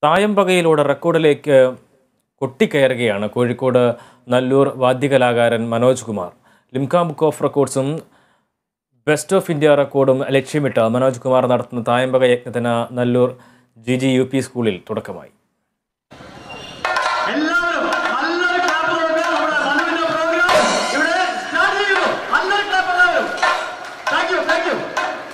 തായമ്പകയിലൂടെ റെക്കോർഡിലേക്ക് കൊട്ടിക്കയറുകയാണ് കോഴിക്കോട് നല്ലൂർ വാദ്യകലാകാരൻ മനോജ് കുമാർ ലിംക ബുക്ക് ഓഫ് റെക്കോർഡ്സും ബെസ്റ്റ് ഓഫ് ഇന്ത്യ റെക്കോർഡും ലക്ഷ്യമിട്ട് മനോജ് കുമാർ നടത്തുന്ന തായമ്പക യജ്ഞത്തിന് Nallur G G U P സ്കൂളിൽ തുടക്കമായി എല്ലാവരും നല്ലൊരു ക്ലാപ്പ് കൊടുക്കുക നമ്മുടെ മനുവിന്റെ പ്രോഗ്രാം ഇവിടെ സ്റ്റാർട്ട് ചെയ്യുന്നു നല്ലൊരു ക്ലാപ്പ് എല്ലാവരും താങ്ക് യു താങ്ക് യു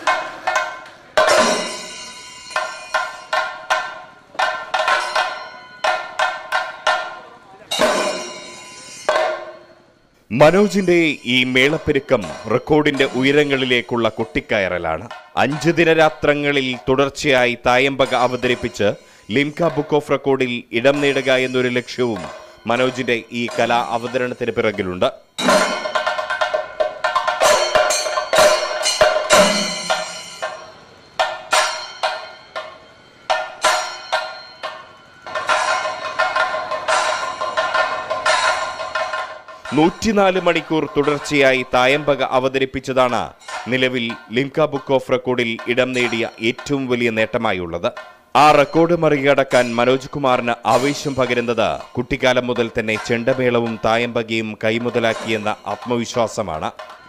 മനോജിന്റെ ഈ മേളപ്പെരുക്കം റെക്കോർഡിന്റെ ഉയരങ്ങളിലേക്കുള്ള കൊട്ടിക്കയറലാണ് അഞ്ച് ദിനരാത്രങ്ങളിൽ തുടർച്ചയായി തായമ്പക അവതരിപ്പിച്ച് ലിംക ബുക്ക് ഓഫ് റെക്കോർഡിൽ ഇടം നേടുക എന്നൊരു ലക്ഷ്യവും മനോജിന്റെ ഈ കലാ അവതരണത്തിന് പിറകിലുണ്ട് നൂറ്റിനാല് മണിക്കൂർ തുടർച്ചയായി തായമ്പക അവതരിപ്പിച്ചതാണ് നിലവിൽ ലിംക ബുക്ക് ഓഫ് റെക്കോർഡിൽ ഇടം നേടിയ ഏറ്റവും വലിയ നേട്ടമായുള്ളത് ആ റെക്കോർഡ് മറികടക്കാൻ മനോജ് കുമാറിന് ആവേശം പകരുന്നത് കുട്ടിക്കാലം മുതൽ തന്നെ ചെണ്ടമേളവും തായമ്പകയും കൈമുതലാക്കിയെന്ന ആത്മവിശ്വാസമാണ്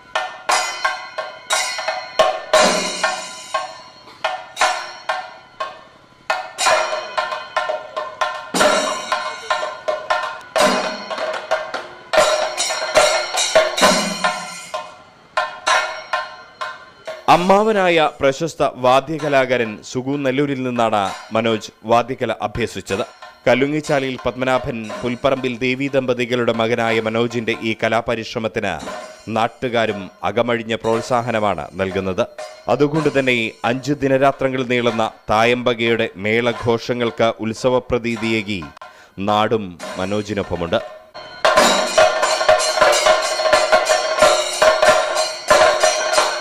അമ്മാവനായ പ്രശസ്ത വാദ്യകലാകാരൻ സുഗു നെല്ലൂരിൽ നിന്നാണ് മനോജ് വാദ്യകല അഭ്യസിച്ചത് കല്ലുങ്ങിച്ചാലിൽ പത്മനാഭൻ പുൽപ്പറമ്പിൽ ദേവി ദമ്പതികളുടെ മകനായ മനോജിന്റെ ഈ കലാപരിശ്രമത്തിന് നാട്ടുകാരും അകമഴിഞ്ഞ പ്രോത്സാഹനമാണ് നൽകുന്നത് അതുകൊണ്ട് തന്നെ അഞ്ച് ദിനരാത്രങ്ങൾ നീളുന്ന തായമ്പകയുടെ മേളഘോഷങ്ങൾക്ക് ഉത്സവപ്രതീതിയേകി നാടും മനോജിനൊപ്പമുണ്ട്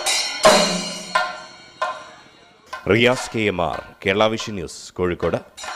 Riyas K M R Kerala vision news Kozhikode